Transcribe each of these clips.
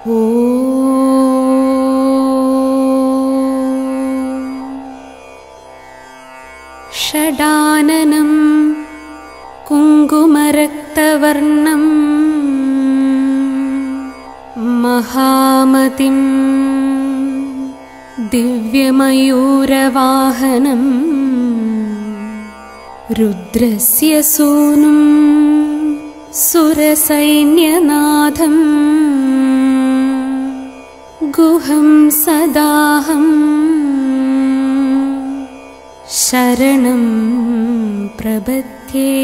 षडाननं कुङ्कुमरक्तवर्णं महामतिं दिव्यमयूरवाहनम् रुद्रस्य सूनुं सुरसैन्यनाथम् गुहं सदाहम् शरणं प्रबध्ये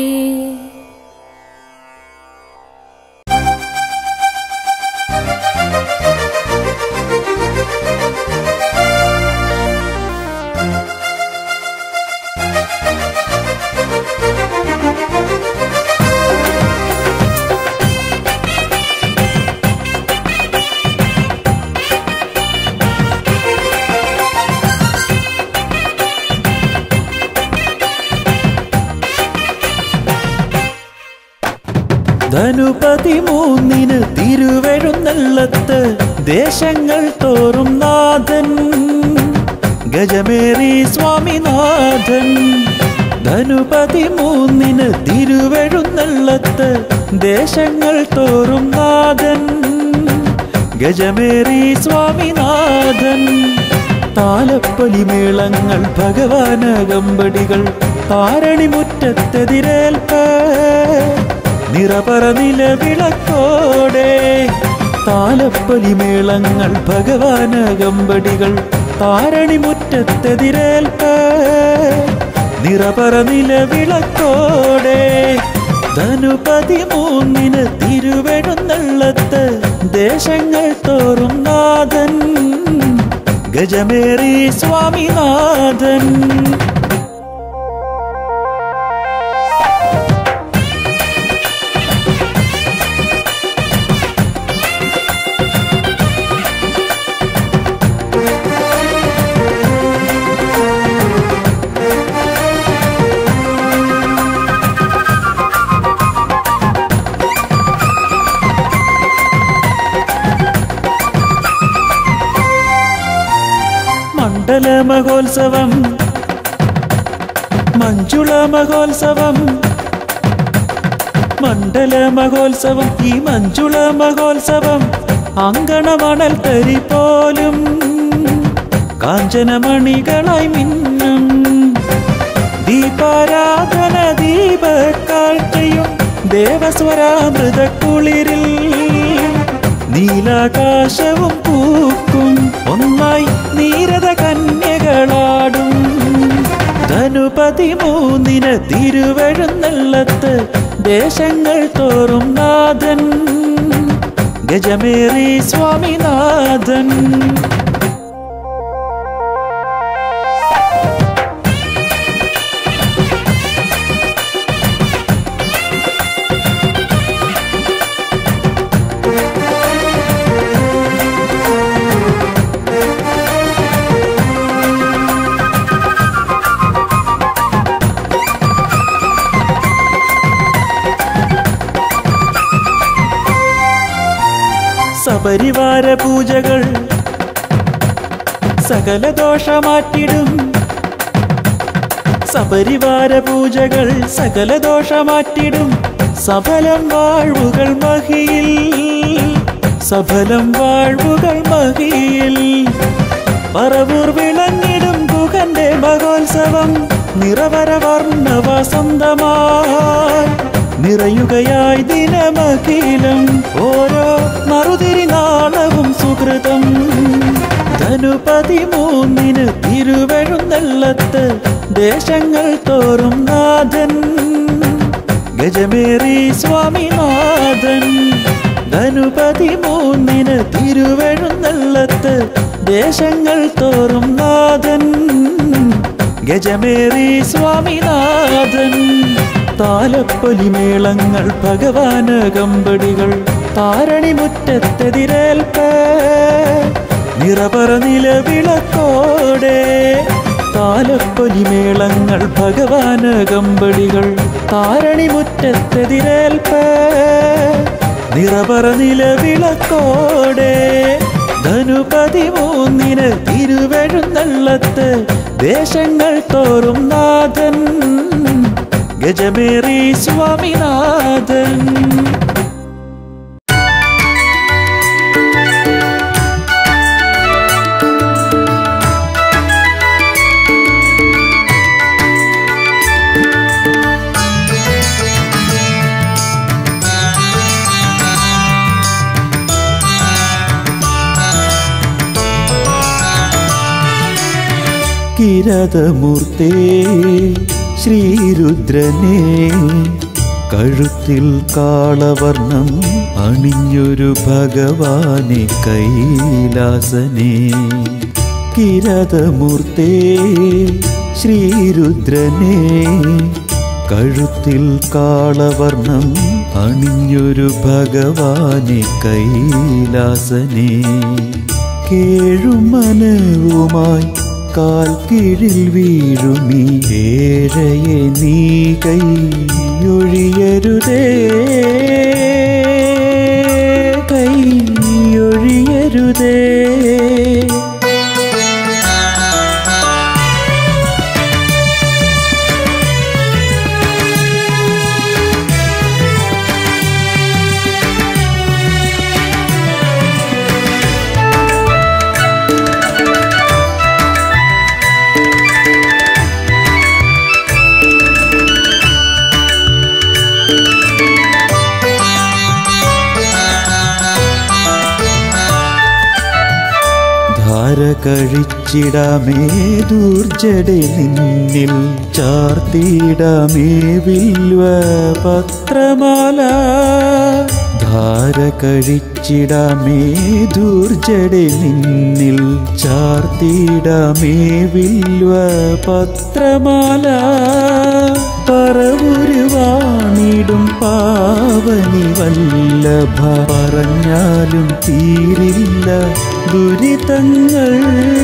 ധനുപതി മൂന്നിന് തിരുവെഴുന്നള്ളത്ത് ദേശങ്ങൾ തോറും നാഥൻ ഗജമേറി സ്വാമിനാഥൻ ധനുപതി മൂന്നിന് തിരുവെഴുന്നള്ളത്ത് ദേശങ്ങൾ തോറും നാഥൻ ഗജമേറി സ്വാമിനാഥൻ താലപ്പൊലിമേളങ്ങൾ ഭഗവാനകമ്പടികൾ താരണിമുറ്റത്തെതിരേൽപ്പ് നിറപറ നിലവിളക്കോടെ താലപ്പൊലിമേളങ്ങൾ ഭഗവാനകമ്പടികൾ താരണിമുറ്റത്തെതിരേൽപ്പ് നിറപറ നിലവിളക്കോടെ ധനുപതി മൂന്നിന് തിരുവെഴുന്നള്ളത്ത് ദേശങ്ങൾ തോറും നാഥൻ ഗജമേറി സ്വാമിനാഥൻ മണ്ഡല മഹോത്സവം മഞ്ജുള മഹോത്സവം മണ്ഡല മഹോത്സവം ഈ മഞ്ജുള മഹോത്സവം അങ്കണമണൽ തരി പോലും കാഞ്ചനമണികളായി മിന്നും ദീപാരാധന ദീപക്കാഴ്ചയും ദേവസ്വരാമൃത കുളിരിൽ നീലാകാശവും പൂക്കും ഒന്നായി നീരത കന്യകളാടും ധനുപതി മൂന്നിന് തിരുവഴുന്നള്ളത്ത് ദേശങ്ങൾ തോറും നാഥൻ ഗജമേറി സ്വാമിനാഥൻ സപരിവാര പൂജകൾ സകല ദോഷമാറ്റിടും സപരിവാര പൂജകൾ സകല ദോഷമാറ്റിടും സഫലം വാഴ്വുകൾ മഹിയിൽ സഫലം വാഴ്വുകൾ മഹിയിൽ പറവൂർ വിളഞ്ഞിടും ഗുഹന്റെ മഹോത്സവം നിറവര വർണ്ണ വസന്തമായി നിറയുകയായി ദിനമഖിലം ഓരോ മറുതിരി നാളവും സുഹൃതം ധനുപതി മൂന്നിന് തിരുവെഴുന്നള്ളത്ത് ദേശങ്ങൾ തോറും നാഥൻ ഗജമേറി സ്വാമിനാഥൻ ധനുപതി മൂന്നിന് തിരുവെഴുന്നള്ളത്ത് ദേശങ്ങൾ തോറും നാഥൻ ഗജമേറി സ്വാമിനാഥൻ താലപ്പൊലിമേളങ്ങൾ ഭഗവാനകമ്പടികൾ താരണിമുറ്റത്തെതിരേൽപ്പ് നിറപറ നിലവിളക്കോടെ താലപ്പൊലിമേളങ്ങൾ ഭഗവാനകമ്പടികൾ താരണിമുറ്റത്തെതിരേൽപ്പ് നിറ നിറപറ നിലവിളക്കോടെ ധനുപതി മൂന്നിന് തിരുവെഴുന്നള്ളത്ത് ദേശങ്ങൾ തോറും നാഥൻ ഗജമേറി സ്വാമിനാഥൻ കിരതമൂർത്തേ ശ്രീരുദ്രനെ കഴുത്തിൽ കാളവർണം അണിഞ്ഞൊരു ഭഗവാനെ കൈലാസനെ കിരതമൂർത്തേ ശ്രീരുദ്രനെ കഴുത്തിൽ കാളവർണം അണിഞ്ഞൊരു ഭഗവാനെ കൈലാസനെ കേഴുമനവുമായി കാൽ കീഴിൽ വീഴുമീ ഏഴയെ നീ കൈയൊഴിയരുതേ കൈയൊഴിയരുതേ ധാര കഴിച്ചിടാമേ ദൂർജടെ നിന്നിൽ ചാർത്തിയിടാമേ വിൽവ പത്രമാല ധാര കഴിച്ചിടാമേ ദൂർജടെ നിന്നിൽ ചാർത്തിയിടാമേ വിൽവ പത്രമാല പറവുരുവാണിടും പാവനി വല്ലഭ പറഞ്ഞാലും തീരില്ല ദുരിതങ്ങൾ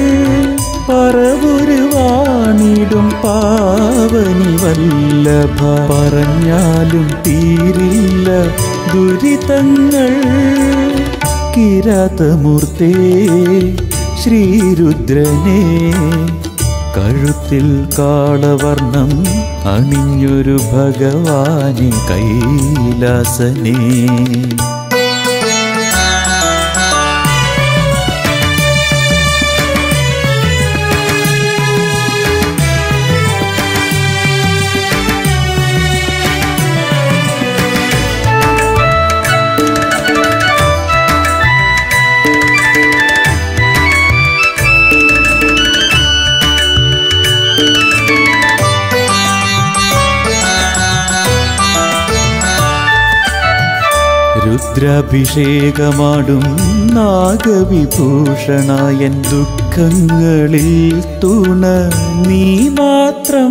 പറവുരുവാണിടും പാവനി വല്ലഭ പറഞ്ഞാലും തീരില്ല ദുരിതങ്ങൾ കിരാതമൂർത്തേ ശ്രീരുദ്രനെ കഴുത്തിൽ കാളവർണം അണിഞ്ഞൊരു ഭഗവാനെ കൈലാസനേ രുദ്രാഭിഷേകമാടും നാഗവിഭൂഷണായൻ ദുഃഖങ്ങളിൽ തുണ നീ മാത്രം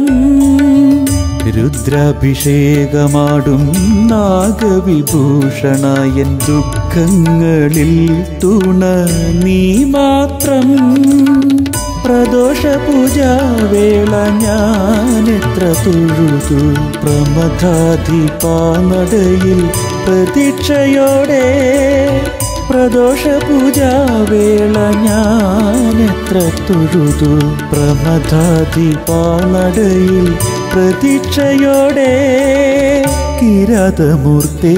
രുദ്രാഭിഷേകമാടും നാഗവിഭൂഷണായൻ ദുഃഖങ്ങളിൽ തുണ നീ മാത്രം പ്രദോഷ പൂജാവേള ഞാനെത്ര തൊഴുതു പ്രമഥാധിപാനടയിൽ പ്രതീക്ഷയോടെ പ്രദോഷ പൂജാവേള ഞാനെത്ര തൊഴുതു പ്രമഥാധിപാനടയിൽ പ്രതീക്ഷയോടെ കിരാതമൂർത്തേ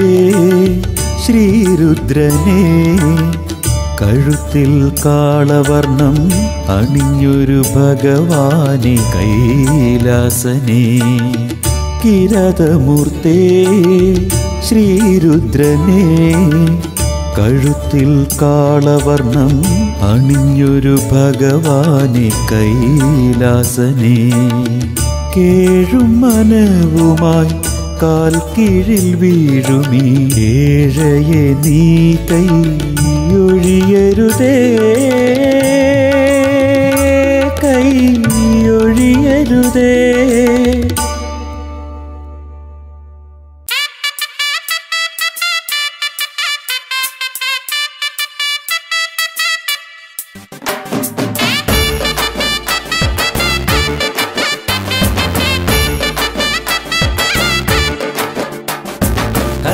ശ്രീരുദ്രനെ കഴുത്തിൽ കാളവർണം അണിഞ്ഞൊരു ഭഗവാനെ കൈലാസനെ കിരതമൂർത്തേ ശ്രീരുദ്രനെ കഴുത്തിൽ കാളവർണം അണിഞ്ഞൊരു ഭഗവാനെ കൈലാസനെ കേഴും മനവുമായി കാൽ കീഴിൽ വീഴുമീ ഏഴയെ നീ കൈയൊഴിയരുതേ കൈയൊഴിയരുതേ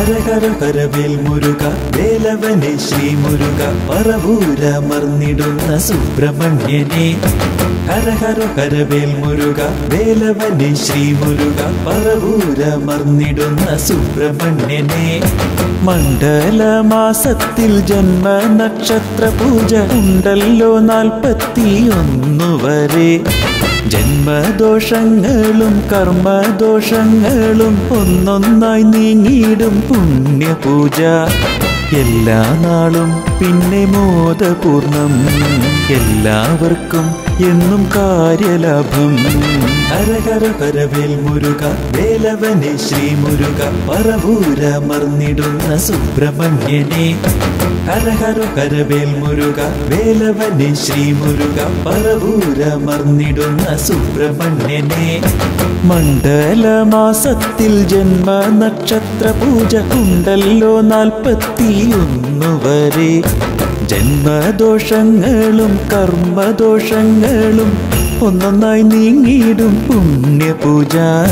ഹര ഹര ഹരവേൽ മുരുക വേലവനെ ശ്രീ മുരുക പറവൂരമർന്നിടുന്ന സുബ്രഹ്മണ്യനെ ഹര ഹര ഹരവേൽ മുരുക വേലവനെ ശ്രീ മുരുക പറവൂരമർന്നിടുന്ന സുബ്രഹ്മണ്യനെ മണ്ഡലമാസത്തിൽ ജന്മ നക്ഷത്ര പൂജ ഉണ്ടല്ലോ നാൽപ്പത്തിയൊന്നു വരെ ജന്മദോഷങ്ങളും കർമ്മദോഷങ്ങളും ഒന്നൊന്നായി നീങ്ങിയിടും പുണ്യപൂജ എല്ലാ നാളും പിന്നെ മോദപൂർണം എല്ലാവർക്കും എന്നും കാര്യലാഭം ഹര ഹര ഹരവേൽ മുരുക വേലവനെ ശ്രീ മുരുക പറവൂരമർന്നിടുന്ന സുബ്രഹ്മണ്യനെ ഹര ഹര ഹരവേൽ മുരുക വേലവനെ ശ്രീ മുരുക പറവൂരമർന്നിടുന്ന സുബ്രഹ്മണ്യനെ മണ്ഡലമാസത്തിൽ ജന്മ നക്ഷത്ര പൂജ ഉണ്ടല്ലോ നാൽപ്പത്തിയൊന്നു വരെ ജന്മദോഷങ്ങളും കർമ്മദോഷങ്ങളും ഒന്നൊന്നായി നീങ്ങിയിടും പുണ്യപൂജ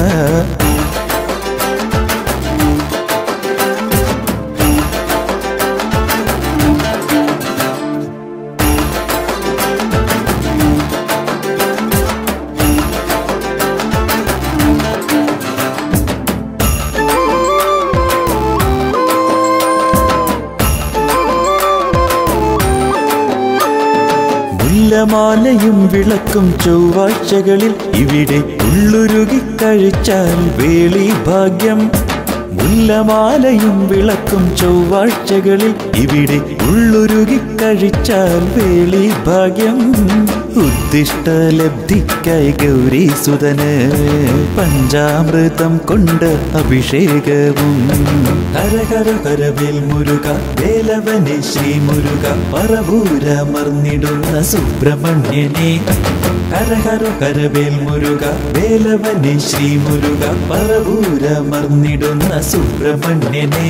മുല്ലമാലയും വിളക്കും ചൊവ്വാഴ്ചകളിൽ ഇവിടെ ഉള്ളുരുകി കഴിച്ചാൽ വേളി ഭാഗ്യം മുല്ലമാലയും വിളക്കും ചൊവ്വാഴ്ചകളിൽ ഇവിടെ ഉള്ളുരുകി കഴിച്ചാൽ വേളി ഭാഗ്യം ഉദ്ദിഷ്ട ലബ്ധിക്കായി ഗൗരി സുതന് പഞ്ചാമൃതം കൊണ്ട് അഭിഷേകവും ഹര ഹര ഹരവേൽ മുരുക വേലവനെ ശ്രീ മുരുക പറവൂരമർന്നിടുന്ന സുബ്രഹ്മണ്യനെ ഹര ഹര ഹരവേൽ മുരുക വേലവനെ ശ്രീ മുരുക പറവൂരമർന്നിടുന്ന സുബ്രഹ്മണ്യനെ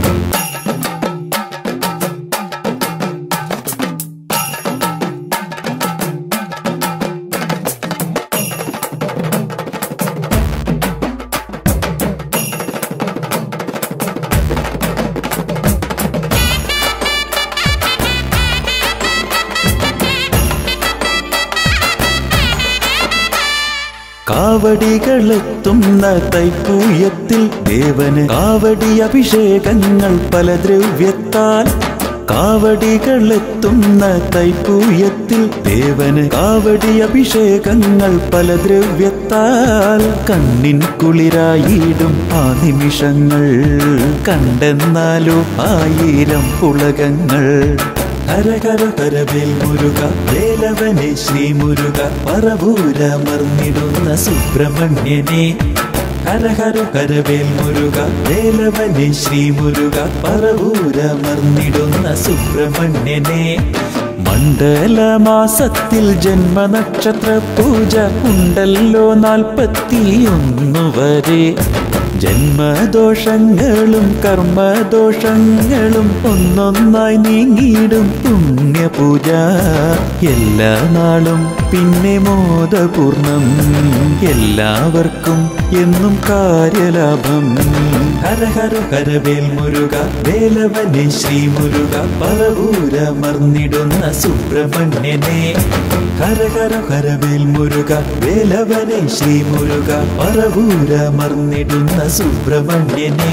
കാവടികളെത്തുന്ന തൈപ്പൂയത്തിൽ ദേവന് കാവടി അഭിഷേകങ്ങൾ പല ദ്രവ്യത്താൽ കാവടികളെത്തുന്ന തൈപ്പൂയത്തിൽ ദേവന് കാവടി അഭിഷേകങ്ങൾ പല ദ്രവ്യത്താൽ കണ്ണിൻ കുളിരായിടും ആ നിമിഷങ്ങൾ കണ്ടെന്നാലോ ആയിരം പുളകങ്ങൾ ഹര ഹര ഹരവേൽ മുരുക വേലവനെ ശ്രീ മുരുക പറവൂരമർന്നിടുന്ന സുബ്രഹ്മണ്യനെ ഹര ഹര ഹരവേൽ മുരുക വേലവനെ ശ്രീ മുരുക പറവൂരമർന്നിടുന്ന സുബ്രഹ്മണ്യനെ മണ്ഡലമാസത്തിൽ ജന്മനക്ഷത്ര പൂജ ഉണ്ടല്ലോ നാൽപ്പത്തിയൊന്നു വരെ ജന്മദോഷങ്ങളും കർമ്മദോഷങ്ങളും ഒന്നൊന്നായി നീങ്ങിയിടും പുണ്യപൂജ എല്ലാ നാളും പിന്നെ മോദപൂർണം എല്ലാവർക്കും എന്നും കാര്യലാഭം ഹര ഹര ഹരവേൽ മുരുക വേലവനെ ശ്രീ മുരുക പറവൂരമർന്നിടുന്ന സുബ്രഹ്മണ്യനെ ഹര ഹര ഹരവേൽ മുരുക വേലവനെ ശ്രീ മുരുക പറവൂരമർന്നിടുന്ന സുബ്രഹ്മണ്യനെ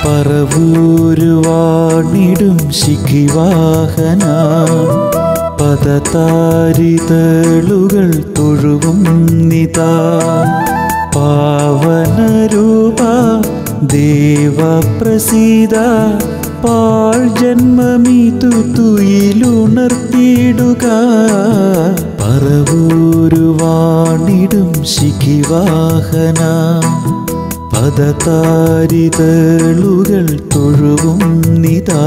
പറവൂരുവാണിടും ശിഖിവാഹന പദതാരിതളുകൾ തൊഴുവും നിതാ പാവനരൂപ ദേവപ്രസീത പാൾ ജന്മമിതു തുയിലുണർത്തിയിടുക പറവൂരുവാണിടും ശിഖിവാഹന പദതാരിതളുകൾ തൊഴുവും നിതാ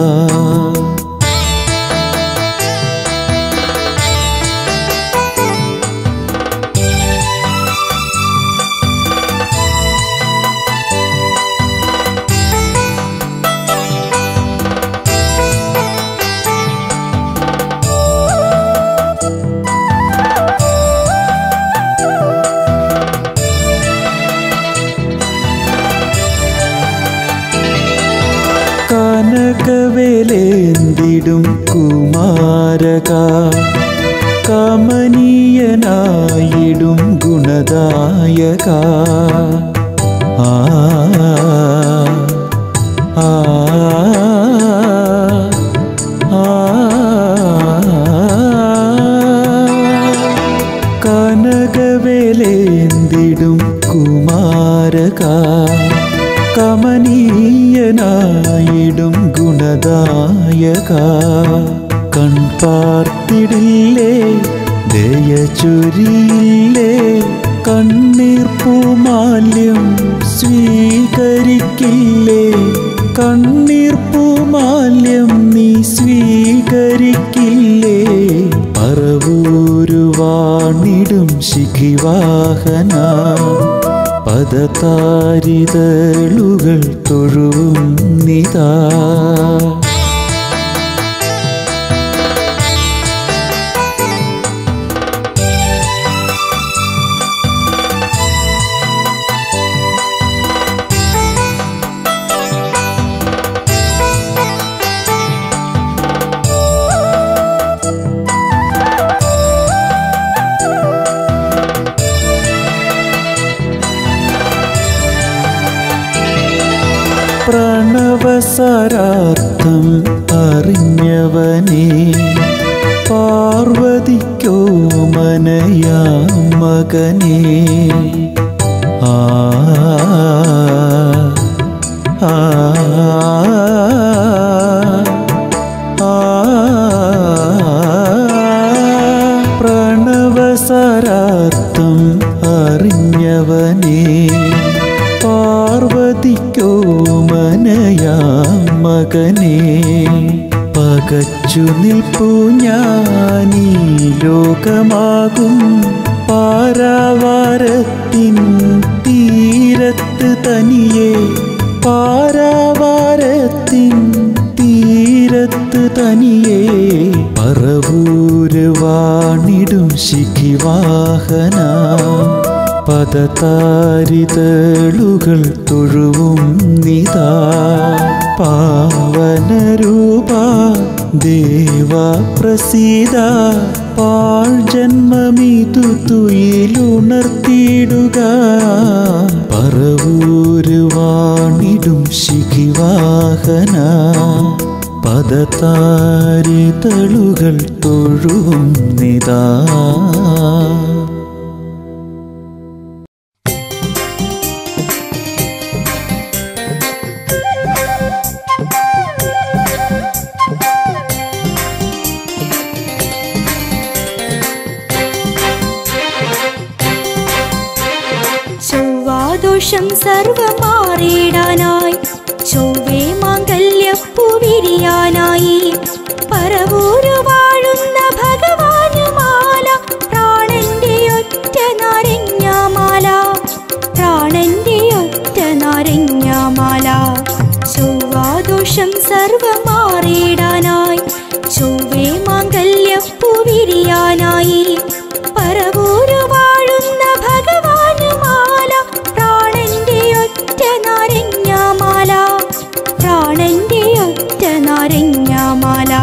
കനകവേലേന്തിടും കുമാരക കമനീയനായിടും ഗുണദായക ആ ആ ആ കനകവേലേന്തിടും കുമാരക കമനീയനായിടും ഗുണദായക കൺപാർത്തിടില്ലേ ദയ ചൊരിയില്ലേ കണ്ണീർ പൂമാല്യം സ്വീകരിക്കില്ലേ കണ്ണീർ പൂമാല്യം നീ സ്വീകരിക്കില്ലേ പറവൂരുവാണിടും ശിഖിവാഹന പദതാരിതളുകൾ തൊഴുവും നിതാ പ്രണവസരാർത്ഥം അറിഞ്ഞവനെ പാർവതിക്കോ മനയാ മകനെ ആ ആ ആ പ്രണവസരാർത്ഥം അറിഞ്ഞവനെ പാർവതിക്കോ മനയാ മകനെ പകച്ചു നിൽപ്പു ഞാനീ ലോകമാകും പാരാവാരത്തിൻ തീരത്ത് തനിയെ പാരാവാരത്തിൻ തീരത്ത് തനിയെ പറവൂര് വാണിടും ശിഖിവാഹന പദതാരിതളുകൾ തൊഴുവും നിതാ പാവനരൂപ ദേവ പ്രസീത പാൾ ജന്മമിതു തുയിലുണർത്തിയിടുക പറവൂര് വാണിടും ശിഖിവാഹന പദതാരിതളുകൾ തൊഴുവും നിതാ ചൊവ്വാദോഷം സർവം മാറിയിടാനായി ചൊവ്വേ മാംഗല്യപ്പൂ വിരിയാനായി പറവൂരു വാഴുന്ന ഭഗവാനുമാല പ്രാണന്റെ ഒറ്റ നാരങ്ങാമാല പ്രാണന്റെ ഒറ്റ നാരങ്ങാമാല ചൊവ്വാദോഷം സർവം മാറിയിടാനായി ചൊവ്വേ മാംഗല്യപ്പൂ വിരിയാനായി പറവൂരു വാഴുന്ന ഭഗവാനുമാല പ്രാണന്റെ ഒറ്റ നാരങ്ങാമാല പ്രാണന്റെ ഒറ്റ നാരങ്ങാമാല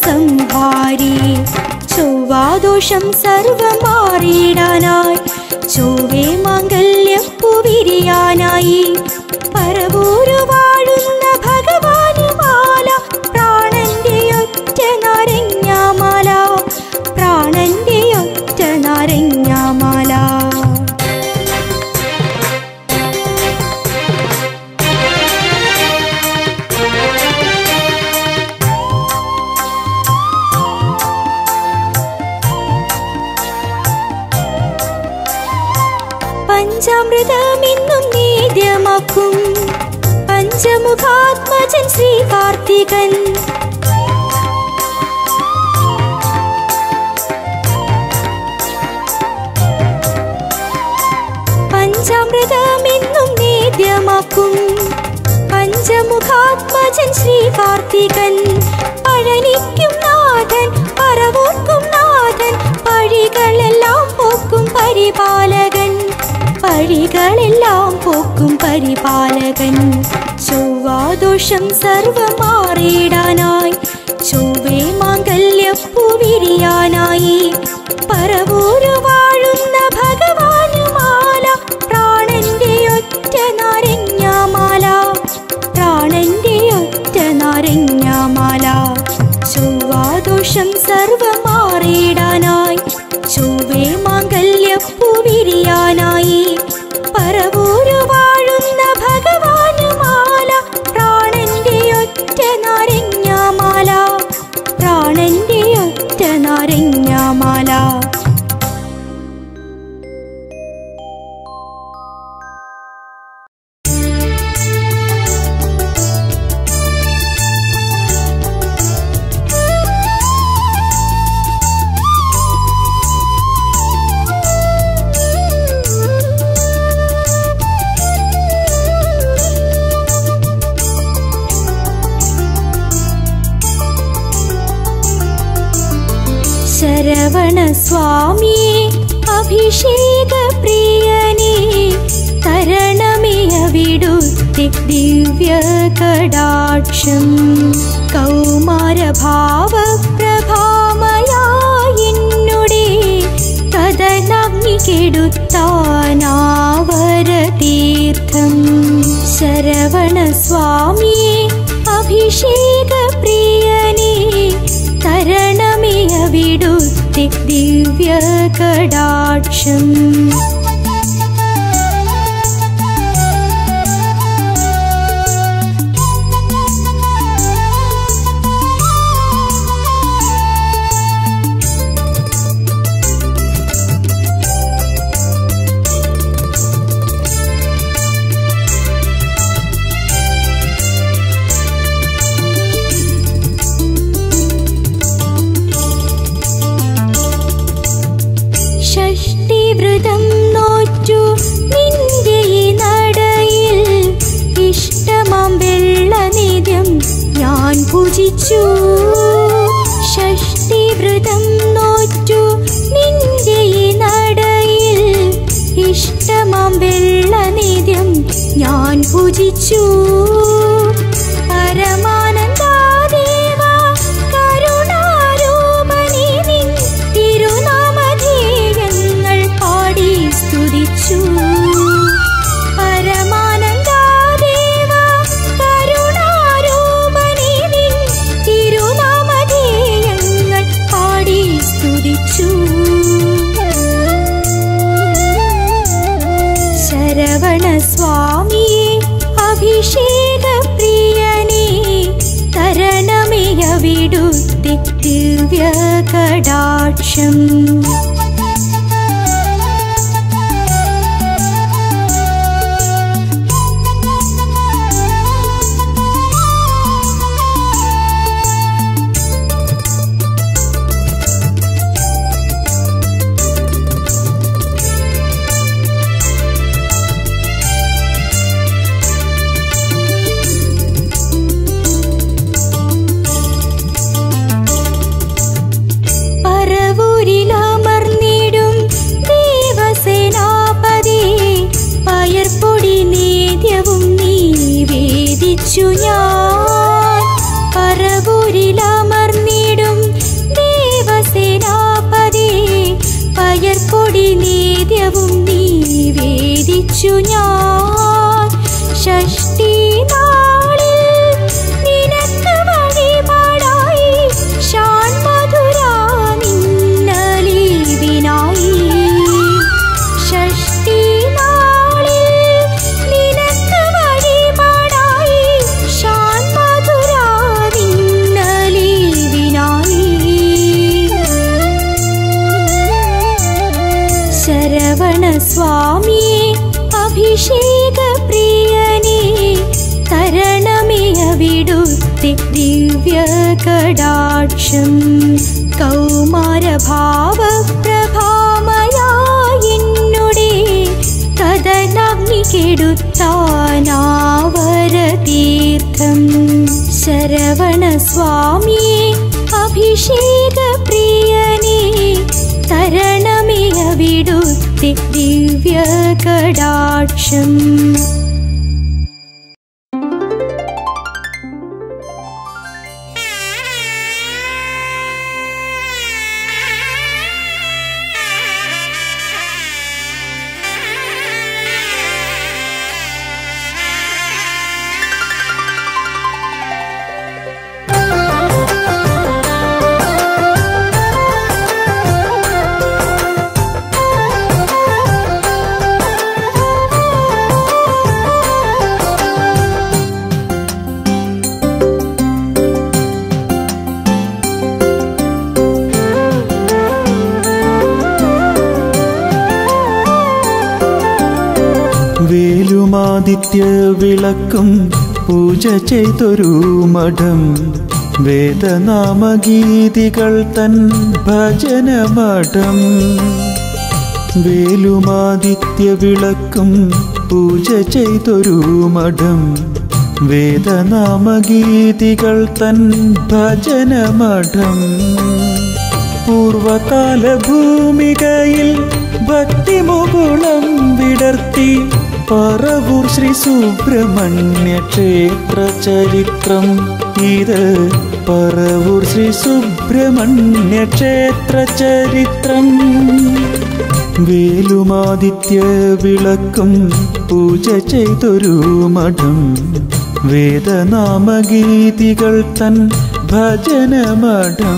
സംഹാരി ചൊവ്വാദോഷം സർവം മാറിയിടാനായി ചൊവ്വേ മാംഗല്യപ്പുവിരിയാനായി പരവൂരു വാഴുന്ന ഭഗവാനുമാല പ്രാണന്റെ ഒറ്റ നാരങ്ങാമാല പ്രാണന്റെ ഒറ്റ നാരങ്ങാമാല പഞ്ചാമൃതമെന്നും നേദ്യമാക്കും പഞ്ചമുഖാത്മജൻ ശ്രീ കാർത്തികൻ പഞ്ചാമൃതമെന്നും നേദ്യമാക്കും പഞ്ചമുഖാത്മജൻ ശ്രീ കാർത്തികൻ പഴനിക്കും നാഥൻ പറവൂർക്കും നാഥൻ പഴികളെല്ലാം പോക്കും പരിപാലകൻ പഴികളെല്ലാം പോക്കും പരിപാലകൻ ചൊവ്വാദോഷം സർവം മാറിയിടാനായി ചൊവ്വേ മാംഗല്യപ്പുവിരിയാനായി പറവൂരു വാഴുന്ന ഭഗവാനുമാല പ്രാണന്റെ ഒറ്റ നാരങ്ങാമാല പ്രാണന്റെ ഒറ്റ നാരങ്ങാമാല ചൊവ്വാദോഷം സർവം മാറിയിടാനായി ചൊവ്വേ മാംഗല്യപ്പുവിരിയാനായി പറവൂരു വാഴുന്ന ഭഗവാനുമാല പ്രാണന്റെ ഒറ്റ നാരങ്ങാമാല പ്രാണന്റെ ഒറ്റ നാരങ്ങാമാല ശരവണ സ്വാമിയെ അഭിഷേക പ്രിയനെ തരണമേ അവിടുത്തെ ദിവ്യ കടാക്ഷം കൗമാരഭാവ പ്രഭാമയായിന്നുടെ കഥനഗ്നി കെടുത്താനാവര തീർത്ഥം ശരവണ സ്വാമിയെ അഭിഷേക പ്രിയനെ തരണമേ അവിടുത്തെ ദിവ്യ കടാക്ഷം ഷഷ്ടിവ്രതം നോറ്റു നിന്റെ ഈ നടയിൽ ഇഷ്ടമാം വെള്ളനിധ്യം ഞാൻ പൂജിച്ചു ഷഷ്ടിവ്രതം നോറ്റു നിന്റെ ഈ നടയിൽ ഇഷ്ടമാം വെള്ളനിധ്യം ഞാൻ പൂജിച്ചു പരമാനന്ദാദേവ കരുണാരൂപനേ നിൻ തിരുനാമധേയങ്ങൾ പാടി സ്തുതിച്ചു പരമാനന്ദാദേവ കരുണാരൂപനേ നിൻ തിരുനാമധേയങ്ങൾ പാടി സ്തുതിച്ചു ശരവണ സ്വാമിയെ അഭിഷേക പ്രിയനെ തരണമേ അവിടുത്തെ ദിവ്യ കടാക്ഷം പറവൂരിലമർന്നിടും ദേവസേനാപതി പയർപ്പൊടി നേദ്യവും നീ വേദിച്ചു ഞാൻ പറവൂരിലമർന്നിടും വിധിച്ചു ഞാൻ ഷഷ്ടി നാളിൽ നിനക്ക് വഴിപാടായി ഷാൻ മധുര നിന്നലീവിനായി ഷഷ്ടി നാളിൽ നിനക്ക് വഴിപാടായി ഷാൻ മധുര നിന്നലീവിനായി ശരവണ സ്വാമിയെ അഭിഷേക പ്രിയനെ കരണമേയവിടുത്തെ ദിവ്യ കടാക്ഷം കൗമാരഭാവപ്രഭാമയായെന്നുടെ കഥനാഗ്നി കെടുത്താനാവരതീർത്ഥം ശരവണ സ്വാമിയെ അഭിഷേക പ്രിയനെ തരണമേയവിടുത്തെ ദിവ്യ കടാക്ഷം വേലുമാദിത്യ വിളക്കും പൂജ ചെയ്തൊരു മഠം വേദനാമഗീതികൾ തൻ ഭജനമഠം വേലുമാദിത്യ വിളക്കും പൂജ ചെയ്തൊരു മഠം വേദനാമഗീതികൾ തൻ ഭജനമഠം പൂർവകാല ഭൂമികയിൽ ഭക്തിമുകുളം വിടർത്തി പറവൂർ ശ്രീ സുബ്രഹ്മണ്യ ക്ഷേത്ര ചരിത്രം ഇത് പറവൂർ ശ്രീ സുബ്രഹ്മണ്യ ക്ഷേത്ര ചരിത്രം വേലുമാദിത്യ വിളക്കും പൂജ ചെയ്തൊരു മഠം വേദനാമഗീതികൾ തൻ ഭജനമഠം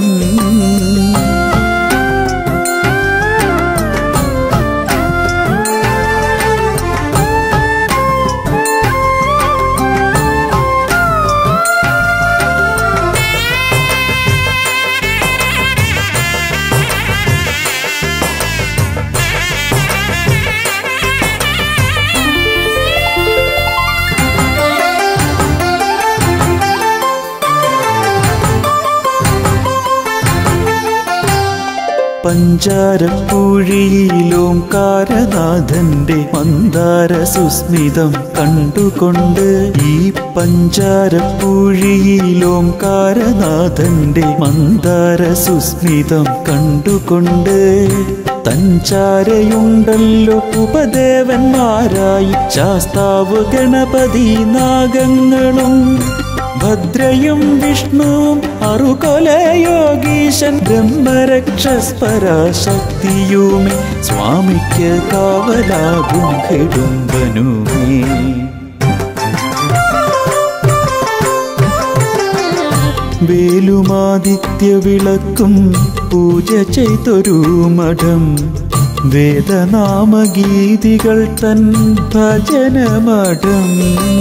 പഞ്ചാരപ്പൂഴിയിലോംകാരനാഥന്റെ മന്ദാര സുസ്മിതം കണ്ടുകൊണ്ട് ഈ പഞ്ചാരപ്പൂഴിയിലോംകാരനാഥന്റെ മന്ദാര സുസ്മിതം കണ്ടുകൊണ്ട് തഞ്ചാരയുണ്ടല്ലോ ഉപദേവന്മാരായി ശാസ്താവ് ഗണപതി നാഗങ്ങളും ഭദ്രയും വിഷ്ണുവും അറുകൊലയോഗീശൻ ബ്രഹ്മരക്ഷസ്പരാശക്തിയുമേ സ്വാമിക്ക് കാവലാകും ഹിടുംബനുമേ വേലുമാദിത്യ വിളക്കും പൂജ ചെയ്തൊരു മഠം വേദനാമഗീതികൾ തൻ ഭജനമഠം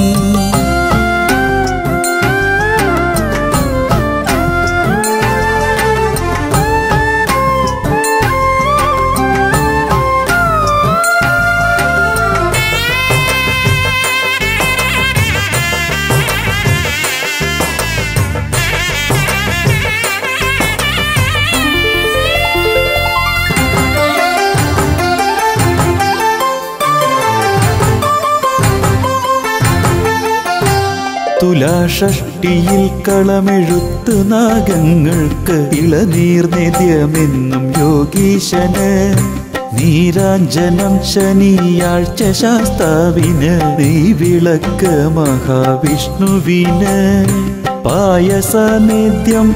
തുലാഷഷ്ടിയിൽ കളമെഴുത്ത് നാഗങ്ങൾക്ക് ഇളനീർ നിത്യമെന്നും യോഗീശന് നീരാഞ്ജനം ശനിയാഴ്ച ശാസ്താവിന് നെയ്വിളക്ക് മഹാവിഷ്ണുവിന് പായസനേദ്യം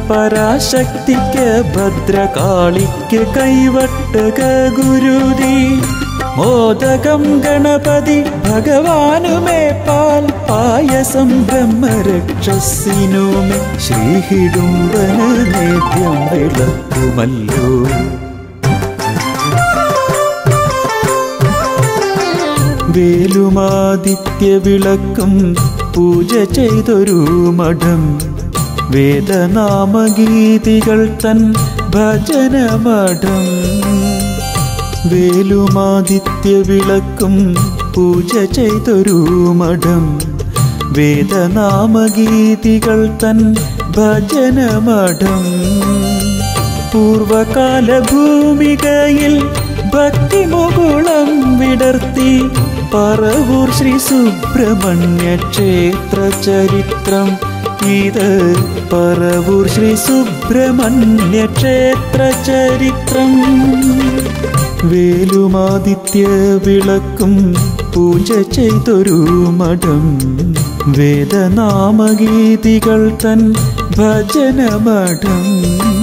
പരാശക്തിക്ക് ഭദ്രകാളിക്ക് കൈവട്ടക ഗുരുതി മോദകം ഗണപതി ഭഗവാനുമേ പാൽ പായസം ബ്രഹ്മരക്ഷസിനുമേ ശ്രീഹിടുംബന നേദ്യം വിളക്കുമല്ലോ വേലുമാദിത്യ വിളക്കും പൂജ ചെയ്തൊരു മഠം വേദനാമഗീതികൾ തൻ ഭജനമഠം വേലുമാദിത്യ വിളക്കും പൂജ ചെയ്തൊരു മഠം വേദനാമഗീതികൾ തൻ ഭജനമഠം പൂർവകാല ഭൂമികയിൽ ഭക്തിമുകുളം വിടർത്തി പറവൂർ ശ്രീ സുബ്രഹ്മണ്യ ക്ഷേത്ര ചരിത്രം ഇത് പറവൂർ ശ്രീ സുബ്രഹ്മണ്യ ക്ഷേത്ര ചരിത്രം വേലുമാദിത്യ വിളക്കും പൂജ ചെയ്തൊരു മഠം വേദനാമഗീതികൾ തൻ ഭജനമഠം